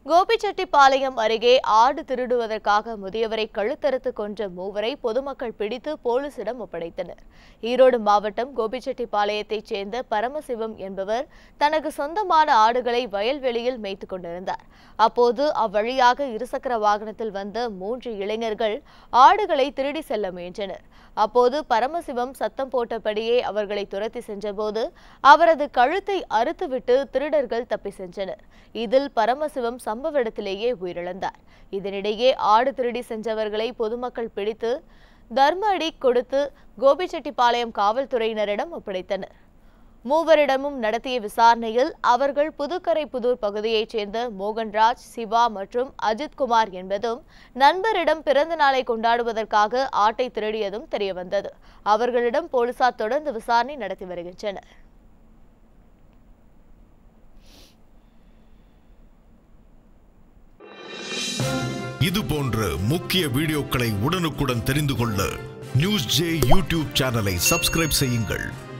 கோபிச்செட்டிப்பாளையம் அருகே ஆடு திருடுவதற்காக முதியவரை கழுத்தறுத்து கொன்ற மூவரை பொதுமக்கள் பிடித்து போலீசிடம் ஒப்படைத்தனர் ஈரோடு மாவட்டம் கோபிச்செட்டிப்பாளையத்தைச் சேர்ந்த பரமசிவம் என்பவர் தனக்கு சொந்தமான ஆடுகளை வயல்வெளியில் மேய்த்துக் கொண்டிருந்தார் அப்போது அவ்வழியாக இருசக்கர வாகனத்தில் வந்த மூன்று இளைஞர்கள் ஆடுகளை திருடி செல்ல முயன்றனர் அப்போது பரமசிவம் சத்தம் போட்டபடியே அவர்களை துரத்தி சென்றபோது அவரது கழுத்தை அறுத்துவிட்டு திருடர்கள் தப்பி சென்றனர் இதில் பரமசிவம் சம்பவ இடத்திலேயே உயிரிழந்தார் இதனிடையே ஆடு திருடி சென்றவர்களை பொதுமக்கள் பிடித்து தர்ம அடி கொடுத்து கோபிச்செட்டிப்பாளையம் காவல்துறையினரிடம் ஒப்படைத்தனர் மூவரிடமும் நடத்திய விசாரணையில் அவர்கள் புதுக்கரை புதூர் பகுதியைச் சேர்ந்த மோகன்ராஜ் சிவா மற்றும் அஜித்குமார் என்பதும் நண்பரிடம் பிறந்த நாளை கொண்டாடுவதற்காக ஆட்டை திருடியதும் தெரியவந்தது அவர்களிடம் போலீசார் தொடர்ந்து விசாரணை நடத்தி வருகின்றனர் இது போன்ற முக்கிய வீடியோக்களை உடனுக்குடன் தெரிந்து கொள்ள நியூஸ் ஜே யூடியூப் சேனலை சப்ஸ்கிரைப் செய்யுங்கள்